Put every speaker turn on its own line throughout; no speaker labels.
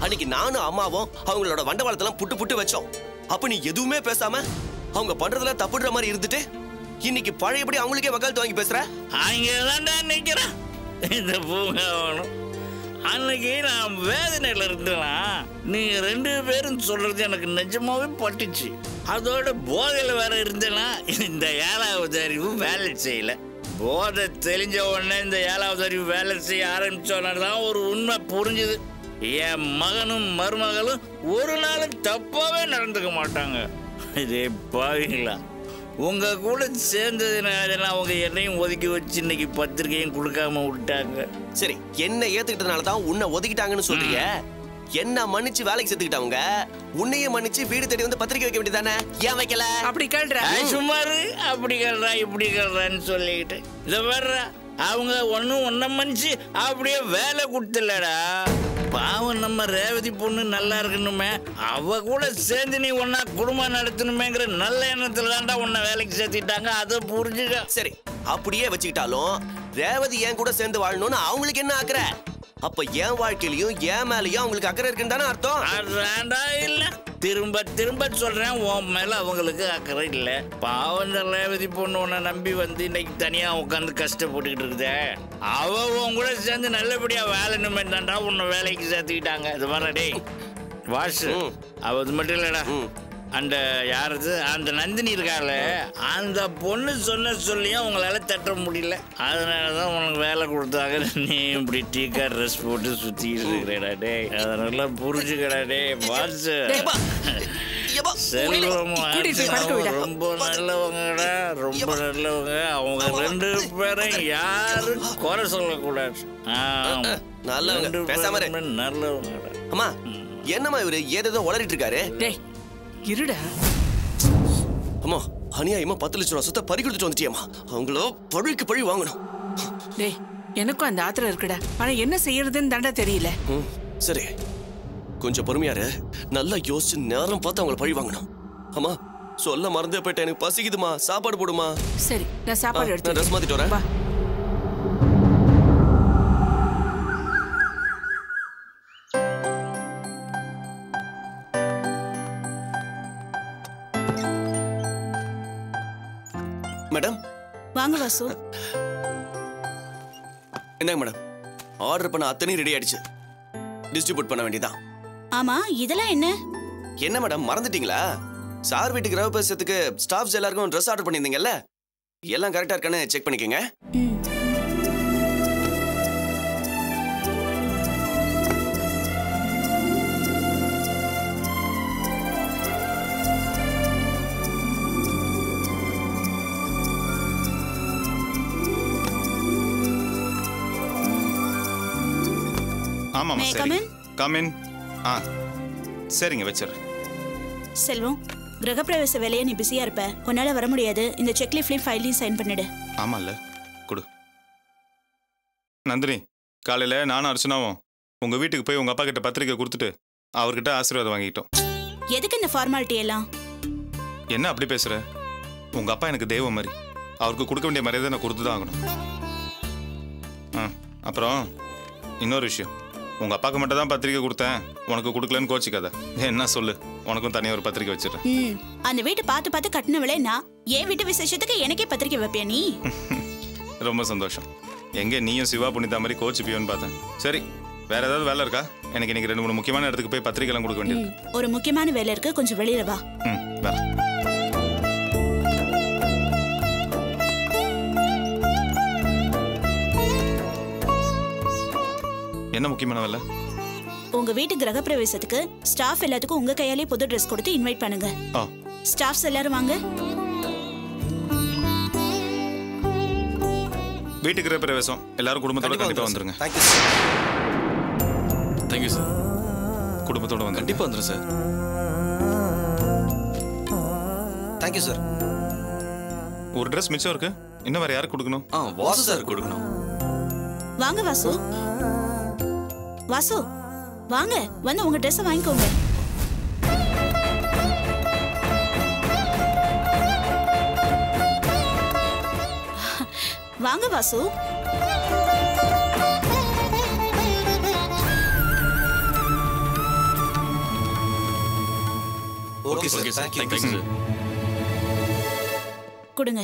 அன்னைக்கு நானும் அம்மாவும் அவங்களோட வண்டவாளத்தெல்லாம் புட்டு புட்டு வச்சோம் அப்ப நீ எதுவுமே பேசாம அவங்க பண்றதுல தப்புன்ற மாதிரி இருந்துட்டு இன்னைக்கு பழையபடி அவங்களுக்கே வக்காலத்து வாங்கி பேசுற
அங்கதான்டா நிக்கிறேன் இந்த பூங்காவனம் அன்னைக்கு நான் வேதனையில இருந்தேனா நீங்க ரெண்டு பேரும் சொல்றது எனக்கு நிஜமாவே பட்டுச்சு அதோட போதையில வேற இருந்தேனா இந்த ஏழாவது அறிவு வேலை செய்யல போதை தெளிஞ்ச உடனே இந்த ஏழாவது அறிவு வேலை செய்ய ஆரம்பிச்சோன்னா தான் ஒரு உண்மை புரிஞ்சுது என் மகனும் மருமகளும் ஒரு நாளும் தப்பாவே நடந்துக்க மாட்டாங்க இதே பாவீங்களா உங்க கூட சேர்ந்ததுனால அவங்க என்னையும் ஒதுக்கி வச்சு இன்னைக்கு பத்திரிக்கையும் கொடுக்காம விட்டாங்க
சரி என்ன ஏத்துக்கிட்டதுனால தான் உன்னை ஒதுக்கிட்டாங்கன்னு சொல்றீங்க என்ன மன்னிச்சு வேலைக்கு சேர்த்துக்கிட்டவங்க உன்னையே மன்னிச்சு வீடு தேடி வந்து பத்திரிக்கை வைக்க வேண்டியதானே ஏன் வைக்கல
அப்படி கேள்ற
ஏய், சும்மா இரு. அப்படி கல்றா இப்படி கல்றான்னு சொல்லிக்கிட்டு இதை வர்றா அவங்க ஒன்றும் ஒன்றை மன்னிச்சு அப்படியே வேலை கொடுத்துலடா பாவம் நம்ம ரேவதி பொண்ணு நல்லா இருக்கணுமே அவ கூட சேர்ந்து நீ ஒன்னா குடும்பம் நடத்தணுமேங்கிற நல்ல எண்ணத்துல தான்டா உன்னை வேலைக்கு சேர்த்திட்டாங்க அதை புரிஞ்சுக்க
சரி அப்படியே வச்சுக்கிட்டாலும் ரேவதி என் கூட சேர்ந்து வாழணும்னு அவங்களுக்கு என்ன அக்கறை அப்ப என் வாழ்க்கையிலயும் என் மேலயும் அவங்களுக்கு அக்கறை இருக்குன்னு தானே அர்த்தம்
அதான்டா இல்ல திரும்ப திரும்ப சொல்றேன் உன் மேல அவங்களுக்கு அக்கறை இல்ல பாவம் இந்த ரேவதி பொண்ணு உன்னை நம்பி வந்து இன்னைக்கு தனியா உட்காந்து கஷ்டப்பட்டுக்கிட்டு இருக்குதே அவ உன் கூட சேர்ந்து நல்லபடியா வேலை நிமிடம் தான்டா உன்னை வேலைக்கு சேர்த்துக்கிட்டாங்க இது வர டேய் வாசு
ம்.
அவ அது மட்டும் இல்லடா
ம்.
அந்த யாரது அந்த நந்தினி இருக்கால அந்த பொண்ணு சொன்ன சொல்லியும் உங்களால தட்ட முடியல அதனால தான் உனக்கு வேலை கொடுத்தாங்க நீ இப்படி டீக்கா ட்ரெஸ் போட்டு சுத்தி இருக்கிறடா டேய் அதனால புரிஞ்சுக்கடா டேய் வாசு
ஏப்பா, ஏப்பா,
செல்வமும்
கூட்டிட்டு போய் படுக்க விடா.
ஆட்சியும் ரொம்ப நல்லவங்கடா ரொம்ப நல்லவங்க அவங்க ரெண்டு பேரும் யாரும் குறை சொல்லக்கூடாது ஆமா.
நல்லவங்க.
ரெண்டு
பேசாம இரு.
பேருமே நல்லவங்கடா
அம்மா என்னம்மா இவரு ஏதேதோ உளறிட்டு இருக்காரு
டேய் இருடா
அம்மா அநியாயமா பத்து லட்சம் ரூபா சொத்தை பறி கொடுத்துட்டு வந்துட்டியம்மா அவங்களோ பழிக்கு பழி வாங்கணும்
டேய் எனக்கும் அந்த ஆத்திரம் இருக்குடா ஆனா என்ன செய்யறதுன்னு தாண்டா தெரியல
ம், சரி கொஞ்சம் பொறுமையா இரு நல்லா யோசிச்சு நேரம் பார்த்து அவங்கள பழி வாங்கணும் அம்மா சொல்ல மறந்தே போயிட்டேன் எனக்கு பசிக்குதுமா சாப்பாடு போடுமா
சரி நான் சாப்பாடு
ஆ,
எடுத்து
நான் dress மாத்திட்டு வரேன்.
வா
மேடம்
வாங்க வாசு
என்னங்க மேடம் ஆர்டர் பண்ண அத்தனையும் ரெடி ஆயிடுச்சு டிஸ்ட்ரிபியூட் பண்ண வேண்டியதான்
ஆமா இதெல்லாம் என்ன
என்ன மேடம் மறந்துட்டீங்களா சார் வீட்டு கிரகப்பிரவேசத்துக்கு ஸ்டாஃப்ஸ் எல்லாருக்கும் ட்ரெஸ் ஆர்டர் பண்ணியிருந்தீங்கல்ல எல்லாம் கரெக்டா இருக்கான்னு செக் பண்ணிக்கோங்க
ம்.
ஆமாம்
May I
சரி
come in?
கமின் ஆ சரிங்க வச்சிடுறேன்
செல்வம் கிரகப்பிரவேச வேலையை நீ பிஸியா இருப்ப உன்னால வர முடியாது இந்த செக் லீஃப்லயும் ஃபைல்லையும் சைன் பண்ணிடு
ஆமாம்ல கொடு நந்தினி காலையில் நானும் அர்ச்சனாவும் உங்கள் வீட்டுக்கு போய் உங்கள் அப்பா கிட்ட பத்திரிக்கை கொடுத்துட்டு அவர்கிட்ட ஆசீர்வாதம் வாங்கிட்டோம்
எதுக்கு இந்த ஃபார்மாலிட்டி எல்லாம்
என்ன அப்படி பேசுகிற உங்கள் அப்பா எனக்கு தெய்வம் மாதிரி அவருக்கு கொடுக்க வேண்டிய மரியாதை நான் கொடுத்து தான் ஆகணும் ஆ அப்புறம் இன்னொரு விஷயம் உங்கள் அப்பாவுக்கு மட்டும் தான் பத்திரிக்கை கொடுத்தேன் உனக்கு கொடுக்கலன்னு கோச்சிக்காத என்ன சொல்லு உனக்கும் தனியாக ஒரு பத்திரிக்கை வச்சிடுறேன்
ம் அந்த வீட்டை பார்த்து பார்த்து கட்டினவளே நான் என் வீட்டு விசேஷத்துக்கு எனக்கே பத்திரிக்கை வைப்பியா நீ
ரொம்ப சந்தோஷம் எங்கே நீயும் சிவா புனிதா மாதிரி கோச்சிப்பியோன்னு பார்த்தேன் சரி வேற ஏதாவது வேலை இருக்கா எனக்கு இன்னைக்கு ரெண்டு மூணு முக்கியமான இடத்துக்கு போய் பத்திரிக்கைலாம் கொடுக்க வேண்டியது
ம், ஒரு முக்கியமான வேலை இருக்கு கொஞ்சம் வெளியில வா
ம் வேற என்ன முக்கியமான வேலை
உங்க வீட்டு கிரகப்பிரவேசத்துக்கு ஸ்டாஃப் எல்லாத்துக்கும் உங்க கையாலே புது ட்ரெஸ் கொடுத்து இன்வைட் பண்ணுங்க
ஆ
ஸ்டாஃப்ஸ் எல்லாரும் வாங்க
வீட்டுக்கு கிரக பிரவேசம் எல்லாரும் குடும்பத்தோட கண்டிப்பா வந்துருங்க
தேங்க்யூ சார்
தேங்க்யூ சார்
குடும்பத்தோட வந்துருங்க
கண்டிப்பா வந்துடும் சார்
தேங்க்யூ சார்
ஒரு ட்ரெஸ் மிச்சம் இருக்கு இன்னும் வேற யாருக்கு கொடுக்கணும்
ஆ வாசு சார் கொடுக்கணும்
வாங்க வாசு வாசு வாங்க வந்து உங்க ட்ரெஸ்ஸை வாங்கிக்கோங்க வாங்க Vasu
okay sir thank you sir
கொடுங்க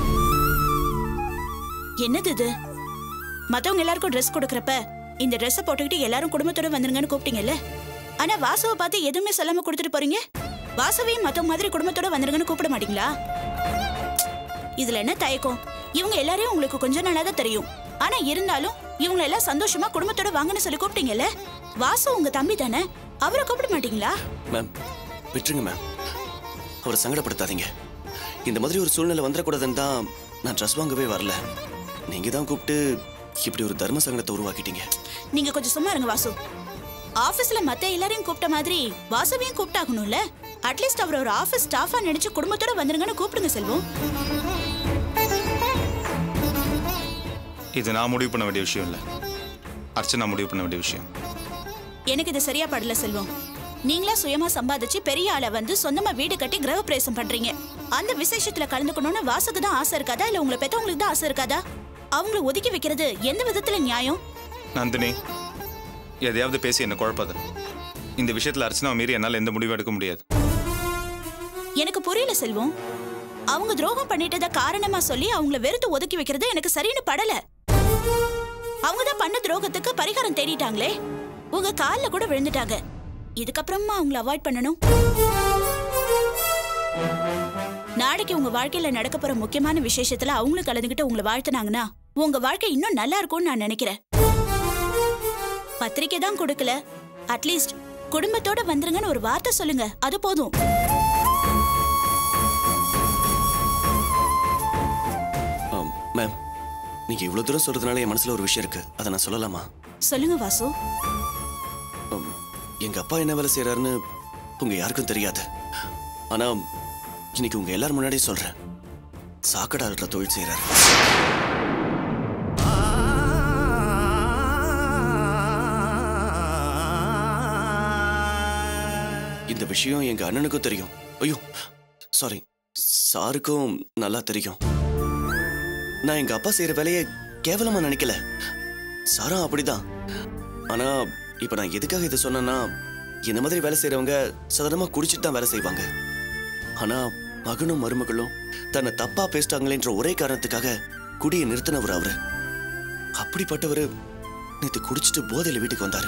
என்னது இது மத்தவங்க எல்லாருக்கும் ட்ரெஸ் கொடுக்கறப்ப இந்த ட்ரெஸ்ஸை போட்டுக்கிட்டு எல்லாரும் குடும்பத்தோட வந்துருங்கன்னு கூப்பிட்டீங்கல்ல ஆனா வாசுவை பார்த்து எதுவுமே சொல்லாம கொடுத்துட்டு போறீங்க வாசுவையும் மத்தவங்க மாதிரி குடும்பத்தோட வந்துருங்கன்னு கூப்பிட மாட்டீங்களா இதுல என்ன தயக்கம் இவங்க எல்லாரையும் உங்களுக்கு கொஞ்ச நாளா தான் தெரியும் ஆனா இருந்தாலும் இவங்க எல்லாம் சந்தோஷமா குடும்பத்தோட வாங்கன்னு சொல்லி கூப்பிட்டீங்கல்ல வாசு உங்க தம்பி தானே அவரை கூப்பிட மாட்டீங்களா
மேம் விட்டுருங்க மேம் அவரை சங்கடப்படுத்தாதீங்க இந்த மாதிரி ஒரு சூழ்நிலை வந்துடக்கூடாதுன்னு தான் நான் ட்ரெஸ் வாங்கவே வரல நீங்க தான் கூப்பிட்டு இப்படி ஒரு தர்ம சங்கடத்தை உருவாக்கிட்டீங்க
நீங்க கொஞ்சம் சும்மா இருங்க வாசு ஆபீஸ்ல மத்த எல்லாரையும் கூப்பிட்ட மாதிரி வாசுவையும் கூப்பிட்டாகணும்ல அட்லீஸ்ட் அவர் ஒரு ஆபீஸ் ஸ்டாஃபா நினைச்சு குடும்பத்தோட வந்துருங்கன்னு கூப்பிடுங்க செல்வம்
இது நான் முடிவு பண்ண வேண்டிய விஷயம் இல்லை அர்ச்சனா முடிவு பண்ண வேண்டிய விஷயம்
எனக்கு இது சரியா படல செல்வம் நீங்களா சுயமா சம்பாதிச்சு பெரிய ஆளை வந்து சொந்தமா வீடு கட்டி கிரகப்பிரவேசம் பண்றீங்க அந்த விசேஷத்துல கலந்துக்கணும்னு வாசுக்கு தான் ஆசை இருக்காதா இல்ல உங்களை பெத்தவங்களுக்கு தான் ஆசை இருக்காதா அவங்கள ஒதுக்கி வைக்கிறது எந்த விதத்துல நியாயம்
நந்தினி எதையாவது பேசி என்ன குழப்பாத இந்த விஷயத்தில் அர்ச்சனாவை மீறி என்னால் எந்த முடிவும் எடுக்க முடியாது
எனக்கு புரியல செல்வம் அவங்க துரோகம் பண்ணிட்டத காரணமா சொல்லி அவங்கள வெறுத்து ஒதுக்கி வைக்கிறது எனக்கு சரின்னு படல அவங்க தான் பண்ண துரோகத்துக்கு பரிகாரம் தேடிட்டாங்களே உங்க கால்ல கூட விழுந்துட்டாங்க இதுக்கப்புறமா அவங்கள அவாய்ட் பண்ணணும் நாளைக்கு உங்க வாழ்க்கையில நடக்க போற முக்கியமான விசேஷத்துல அவங்களும் கலந்துகிட்டு உங்களை வாழ்த்துனாங்கன்னா உங்க வாழ்க்கை இன்னும் நல்லா இருக்கும்னு நான் நினைக்கிறேன் பத்திரிக்கை தான் கொடுக்கல அட்லீஸ்ட் குடும்பத்தோட வந்துருங்கன்னு ஒரு வார்த்தை சொல்லுங்க அது போதும்
ஆம், மேம் நீங்க இவ்வளவு தூரம் சொல்றதுனால என் மனசுல ஒரு விஷயம் இருக்கு அதை நான் சொல்லலாமா
சொல்லுங்க வாசு
ஆம், எங்க அப்பா என்ன வேலை செய்யறாருன்னு உங்க யாருக்கும் தெரியாது ஆனா இன்னைக்கு உங்க எல்லாரும் முன்னாடியே சொல்றேன் சாக்கடை அல்ற தொழில் செய்யறாரு இந்த விஷயம் எங்க அண்ணனுக்கும் தெரியும் ஐயோ சாரி சாருக்கும் நல்லா தெரியும் நான் எங்க அப்பா செய்யற வேலையை கேவலமா நினைக்கல சாரும் அப்படிதான் ஆனா இப்ப நான் எதுக்காக இதை சொன்னேன்னா இந்த மாதிரி வேலை செய்யறவங்க சாதாரணமா குடிச்சிட்டு தான் வேலை செய்வாங்க ஆனா மகனும் மருமகளும் தன்னை தப்பா பேசிட்டாங்களேன்ற ஒரே காரணத்துக்காக குடியை நிறுத்தினவர் அவரு அப்படிப்பட்டவர் நேத்து குடிச்சிட்டு போதையில வீட்டுக்கு வந்தாரு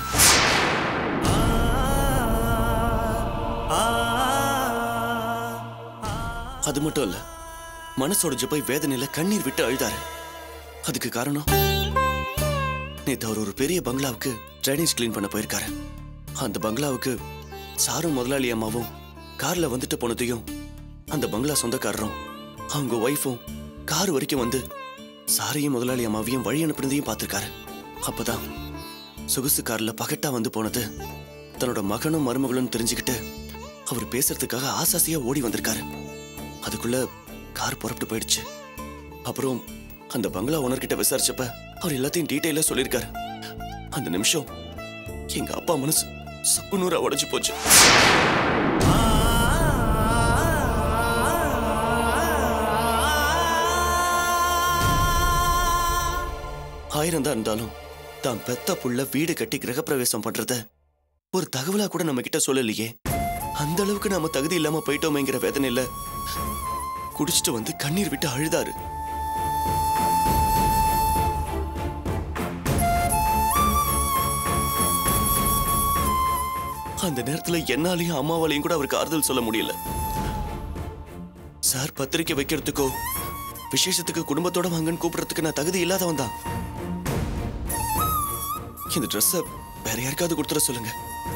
அது மட்டும் இல்ல மனசோட போய் வேதனையில கண்ணீர் விட்டு அழுதாரு அதுக்கு காரணம் நேத்து அவர் ஒரு பெரிய பங்களாவுக்கு ட்ரைனேஜ் க்ளீன் பண்ண போயிருக்காரு அந்த பங்களாவுக்கு சாரும் முதலாளி அம்மாவும் கார்ல வந்துட்டு போனதையும் அந்த பங்களா சொந்தக்காரரும் அவங்க ஒய்ஃபும் கார் வரைக்கும் வந்து சாரையும் முதலாளி அம்மாவையும் வழி அனுப்புனதையும் பார்த்திருக்காரு அப்பதான் சொகுசு கார்ல பகட்டா வந்து போனது தன்னோட மகனும் மருமகளும் தெரிஞ்சுக்கிட்டு அவர் பேசுறதுக்காக ஆசாசியா ஓடி வந்திருக்காரு அதுக்குள்ள கார் புறப்பட்டு போயிடுச்சு அப்புறம் அந்த பங்களா ஓனர்கிட்ட விசாரிச்சப்ப அவர் எல்லாத்தையும் டீட்டெயிலா சொல்லியிருக்காரு அந்த நிமிஷம் எங்க அப்பா மனசு சப்புநூறா உடைஞ்சு போச்சு ஆயிரம் தான் இருந்தாலும் தான் பெத்த புள்ள வீடு கட்டி கிரகப்பிரவேசம் பண்றத ஒரு தகவலா கூட நம்ம கிட்ட சொல்லலையே அந்த அளவுக்கு நாம தகுதி இல்லாம போயிட்டோமேங்கிற வேதனையில குடிச்சிட்டு வந்து கண்ணீர் விட்டு அழுதாரு அந்த நேரத்துல என்னாலையும் அம்மாவாலையும் கூட அவருக்கு ஆறுதல் சொல்ல முடியல சார் பத்திரிக்கை வைக்கிறதுக்கோ விசேஷத்துக்கு குடும்பத்தோட வாங்கன்னு கூப்பிடுறதுக்கு நான் தகுதி இல்லாதவன் தான் இந்த ட்ரெஸ்ஸை வேற யாருக்காவது கொடுத்துட சொல்லுங்க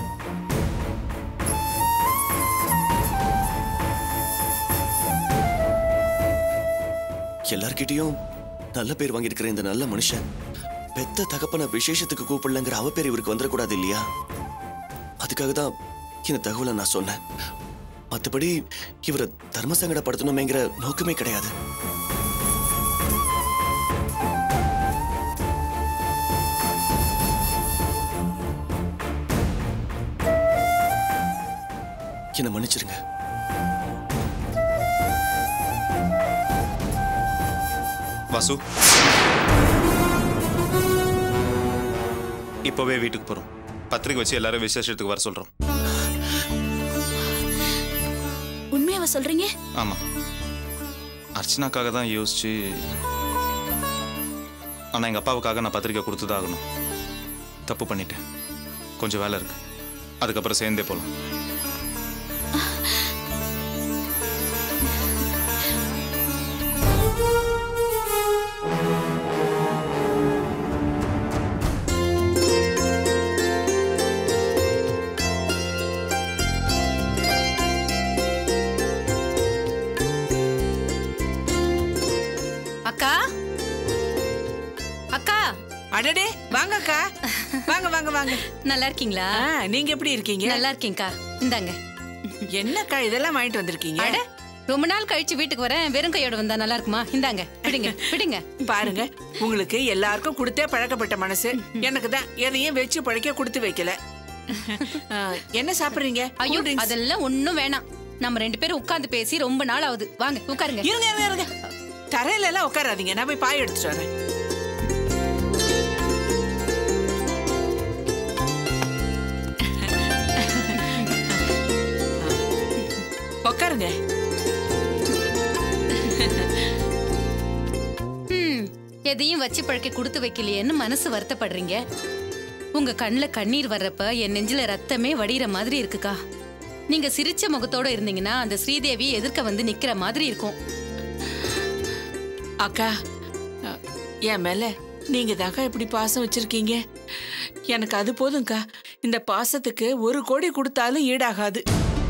எல்லார்கிட்டயும் நல்ல பேர் வாங்கியிருக்கிற இந்த நல்ல மனுஷன் பெத்த தகப்பன விசேஷத்துக்கு கூப்பிடலங்கிற அவ பேர் இவருக்கு வந்துடக்கூடாது இல்லையா அதுக்காக தான் இந்த தகவலை நான் சொன்னேன் மற்றபடி இவரை தர்ம சங்கடப்படுத்தணுமேங்கிற நோக்கமே கிடையாது என்னை மன்னிச்சிருங்க
வாசு இப்போவே வீட்டுக்கு போகிறோம் பத்திரிக்கை வச்சு எல்லாரும் விசேஷத்துக்கு வர சொல்கிறோம்
அர்ச்சனாவை சொல்றீங்க
ஆமாம் அர்ச்சனாக்காக தான் யோசிச்சு ஆனால் எங்கள் அப்பாவுக்காக நான் பத்திரிக்கை கொடுத்து தான் ஆகணும் தப்பு பண்ணிட்டேன் கொஞ்சம் வேலை இருக்கு அதுக்கப்புறம் சேர்ந்தே போகலாம்
அக்கா அக்கா
அடடே வாங்க அக்கா வாங்க வாங்க வாங்க
நல்லா இருக்கீங்களா
ஆ, நீங்க எப்படி இருக்கீங்க
நல்லா இருக்கேன்க்கா இந்தாங்க
என்னக்கா இதெல்லாம் வாங்கிட்டு வந்திருக்கீங்க
அட ரொம்ப நாள் கழிச்சு வீட்டுக்கு வரேன் வெறும் கையோட வந்தா நல்லா இருக்குமா இந்தாங்க பிடிங்க பிடிங்க
பாருங்க உங்களுக்கு எல்லாருக்கும் கொடுத்தே பழக்கப்பட்ட மனசு எனக்கு தான் எதையும் வச்சு பழைக்க கொடுத்து வைக்கல ஆ, என்ன சாப்பிடுறீங்க
ஐயோ
Cool drinks?
அதெல்லாம் ஒண்ணும் வேணாம் நம்ம ரெண்டு பேரும் உட்கார்ந்து பேசி ரொம்ப நாள் ஆகுது வாங்க உட்காருங்க
இருங்க இருங்க இருங்க தரையில எல்லாம் உட்காராதீங்க நான் போய் பாய் எடுத்துட்டு வரேன் உட்காருங்க
ம், எதையும் வச்சு பழக்க கொடுத்து வைக்கலையேன்னு மனசு வருத்தப்படுறீங்க உங்க கண்ணுல கண்ணீர் வர்றப்ப என் நெஞ்சில ரத்தமே வடிகிற மாதிரி இருக்குக்கா நீங்க சிரிச்ச முகத்தோட இருந்தீங்கன்னா அந்த ஸ்ரீதேவி எதிர்க்க வந்து நிக்கிற மாதிரி இருக்கும்
அக்கா அ, என் மேல நீங்க தாக்கா இப்படி பாசம் வச்சிருக்கீங்க எனக்கு அது போதும்க்கா இந்த பாசத்துக்கு ஒரு கோடி கொடுத்தாலும் ஈடாகாது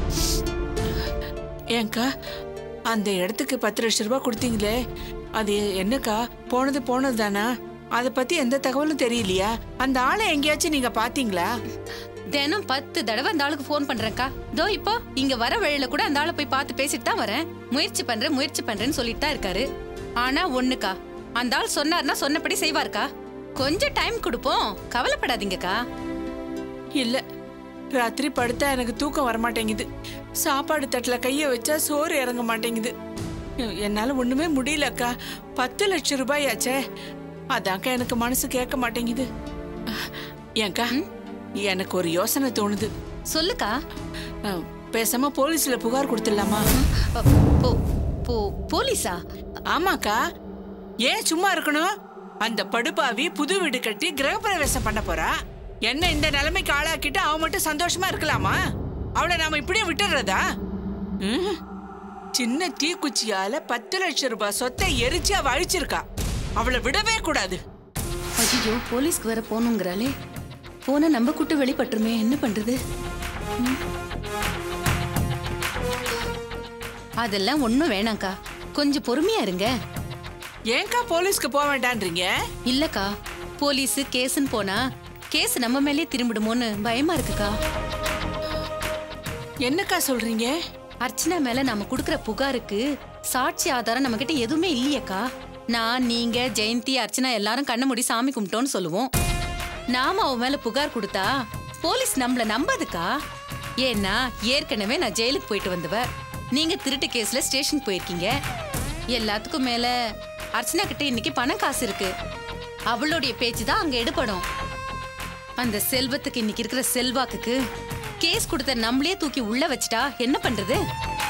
ஏன்க்கா அந்த இடத்துக்கு பத்து லட்ச ரூபாய் கொடுத்தீங்களே அது என்னக்கா போனது போனது தானா அதை பத்தி எந்த தகவலும் தெரியலையா அந்த ஆளை எங்கேயாச்சும் நீங்க பாத்தீங்களா
தினம் பத்து தடவை அந்த ஆளுக்கு ஃபோன் பண்றேன்க்கா தோ இப்போ இங்க வர வழியில கூட அந்த ஆளை போய் பார்த்து பேசிட்டு தான் வரேன் முயற்சி பண்றேன் முயற்சி பண்றேன்னு சொல்லிட்டு தான் இருக்காரு ஆனா ஒண்ணுக்கா அந்த ஆள் சொன்னார்னா சொன்னபடி செய்வார்க்கா கொஞ்சம் டைம் கொடுப்போம் கவலைப்படாதீங்கக்கா
இல்ல ராத்திரி படுத்தா எனக்கு தூக்கம் வர மாட்டேங்குது சாப்பாடு தட்டுல கைய வச்சா சோறு இறங்க மாட்டேங்குது என்னால ஒண்ணுமே முடியலக்கா பத்து லட்சம் ரூபாய் ஆச்சே அதான்க்கா எனக்கு மனசு கேட்க மாட்டேங்குது ஏன்க்கா எனக்கு ஒரு யோசனை தோணுது
சொல்லுக்கா
அஹ், பேசாம போலீஸ்ல புகார் கொடுத்துடலாமா
அ, போ போ போலீஸா
ஆமாக்கா ஏன் சும்மா இருக்கணும் அந்த படுபாவி புது வீடு கட்டி கிரகப்பிரவேசம் பண்ண போறா என்ன இந்த நிலைமைக்கு ஆளாக்கிட்டு அவ மட்டும் சந்தோஷமா இருக்கலாமா அவளை நாம இப்படியே விட்டுறதா ம்ஹும். சின்ன தீக்குச்சியால பத்து லட்சம் ரூபாய் சொத்தை எரிச்சு அவ அழிச்சிருக்கா அவளை விடவே கூடாது
ஐயோ போலீஸ்க்கு வேற போகணுங்கிறாளே போன நம்ம கூட்டு வெளிப்பட்டுருமே என்ன பண்றது ம். அதெல்லாம் ஒண்ணும் வேணாம்க்கா கொஞ்சம் பொறுமையா இருங்க
ஏன்க்கா போலீஸ்க்கு போக வேண்டான்றீங்க
இல்லக்கா போலீஸ் கேஸ்ன்னு போனா கேஸ் நம்ம மேலே திரும்பிடுமோன்னு பயமா இருக்குக்கா
என்னக்கா சொல்றீங்க
அர்ச்சனா மேல நாம குடுக்கற புகாருக்கு சாட்சி ஆதாரம் நம்ம கிட்ட எதுவுமே இல்லையேக்கா நான் நீங்க ஜெயந்தி அர்ச்சனா எல்லாரும் கண்ண மூடி சாமி கும்பிட்டோம்னு சொல்லுவோம் நாம அவ மேல புகார் கொடுத்தா போலீஸ் நம்மள நம்பாதுக்கா ஏன்னா ஏற்கனவே நான் ஜெயிலுக்கு போயிட்டு வந்தவ நீங்க திருட்டு கேஸ்ல ஸ்டேஷன் போயிருக்கீங்க எல்லாத்துக்கும் மேல அர்ச்சனா கிட்ட இன்னைக்கு பணம் காசு இருக்கு அவளுடைய பேச்சு தான் அங்க எடுபடும் அந்த செல்வத்துக்கு இன்னைக்கு இருக்கிற செல்வாக்குக்கு கேஸ் கொடுத்த நம்மளே தூக்கி உள்ள வச்சிட்டா என்ன பண்றது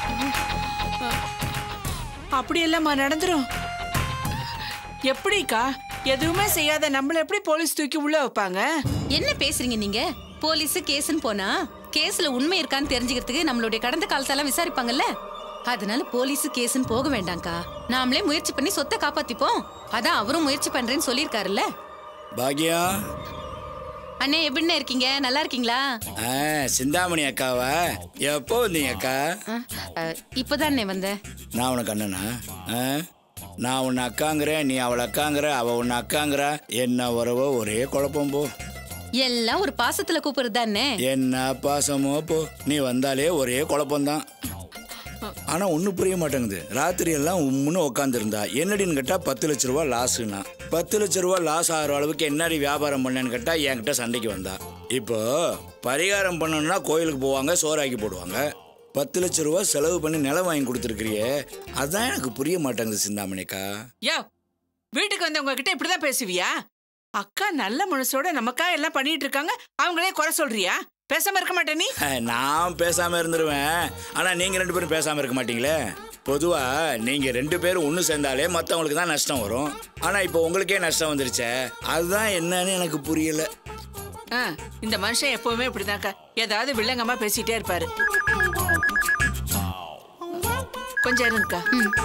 அப்படியெல்லாமா நடந்துரும் எப்படிக்கா எதுவுமே செய்யாத நம்மள எப்படி போலீஸ் தூக்கி உள்ள வைப்பாங்க
என்ன பேசுறீங்க நீங்க போலீஸ் கேஸ்னு போனா கேஸ்ல உண்மை இருக்கான்னு தெரிஞ்சுக்கிறதுக்கு நம்மளுடைய கடந்த காலத்தெல்லாம் விசாரிப்பாங்கல்ல அதனால போலீஸ் கேஸ்னு போக வேண்டாம்க்கா நாமளே முயற்சி பண்ணி சொத்தை காப்பாத்திப்போம் அதான் அவரும் முயற்சி பண்றேன்னு சொல்லியிருக்காருல்ல
பாக்யா
அண்ணே எப்படிண்ணே இருக்கீங்க நல்லா இருக்கீங்களா
ஆ சிந்தாமணி அக்காவா எப்போ வந்தீங்க அக்கா
அஹ், அஹ், இப்பதானே வந்தேன்
நான் உனக்கு அண்ணனா ஆ நான் உன்னை அக்காங்கிறேன் நீ அவளை அக்காங்கிற அவ உன்னை அக்காங்கிறா என்ன உறவோ ஒரே குழப்பம் போ
எல்லாம் ஒரு பாசத்துல கூப்பிடுறதானே
என்ன பாசமோ போ நீ வந்தாலே ஒரே குழப்பம்தான் ஆனா ஒன்றும் புரிய மாட்டேங்குது ராத்திரி எல்லாம் உம்முன்னு உட்காந்துருந்தா என்னடின்னு கேட்டா பத்து லட்ச ரூபா லாஸுன்னா பத்து லட்ச ரூபா லாஸ் ஆகிற அளவுக்கு என்னடி வியாபாரம் பண்ணேன்னு கேட்டா என்கிட்ட சண்டைக்கு வந்தா இப்போ பரிகாரம் பண்ணணும்னா கோயிலுக்கு போவாங்க சோறாக்கி போடுவாங்க பத்து லட்ச ரூபா செலவு பண்ணி நிலம் வாங்கி கொடுத்துருக்கிறியே அதான் எனக்கு புரிய மாட்டேங்குது சிந்தாமணிக்கா
யோ வீட்டுக்கு வந்து உங்ககிட்ட இப்படிதான் பேசுவியா அக்கா நல்ல மனசோட நமக்கா எல்லாம் பண்ணிட்டு இருக்காங்க அவங்களே குறை சொல்றியா பேசாம இருக்க மாட்டே நீ
நான் பேசாம இருந்துருவேன் ஆனா நீங்க ரெண்டு பேரும் பேசாம இருக்க மாட்டீங்களே பொதுவா நீங்க ரெண்டு பேரும் ஒண்ணு சேர்ந்தாலே மத்தவங்களுக்கு தான் நஷ்டம் வரும் ஆனா இப்போ உங்களுக்கே நஷ்டம் வந்துருச்சே அதுதான் என்னன்னு எனக்கு புரியல
ஆ, இந்த மனுஷன் எப்பவுமே இப்படிதான்க்கா ஏதாவது வில்லங்கமா பேசிட்டே இருப்பாரு கொஞ்சம் இருங்கக்கா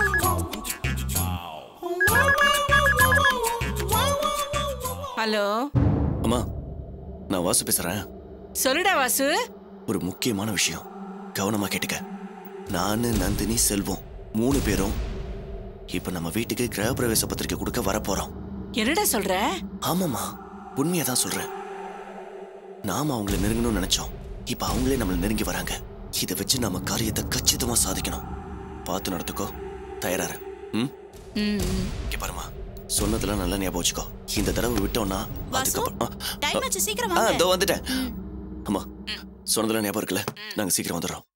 ஹலோ
அம்மா நான் வாசு பேசுறேன்
சொல்லுடா வாசு
ஒரு முக்கியமான விஷயம் கவனமா கேட்டுக்க நானு நந்தினி செல்வம் மூணு பேரும் இப்ப நம்ம வீட்டுக்கு கிரகப்பிரவேச பத்திரிக்கை கொடுக்க வரப்போறோம்
என்னடா சொல்ற
ஆமாம்மா உண்மையை தான் சொல்றேன் நாம அவங்கள நெருங்கணும்னு நினைச்சோம் இப்ப அவங்களே நம்மள நெருங்கி வராங்க இதை வச்சு நம்ம காரியத்தை கச்சிதமா சாதிக்கணும் பார்த்து நடத்துக்கோ தயாராரு ம்
ம், ம்.
இங்க பாருமா சொன்னதெல்லாம் நல்லா ஞாபகம் வச்சுக்கோ இந்த தடவை விட்டோம்னா
வாசு,
அதுக்கப்புறம் ஆ,
time ஆச்சு, சீக்கிரம்
ஆ
வாங்க.
இதோ வந்துட்டேன் அம்மா சொன்னதெல்லாம் ஞாபகம் இருக்குல்ல நாங்க சீக்கிரம் வந்துடுறோம்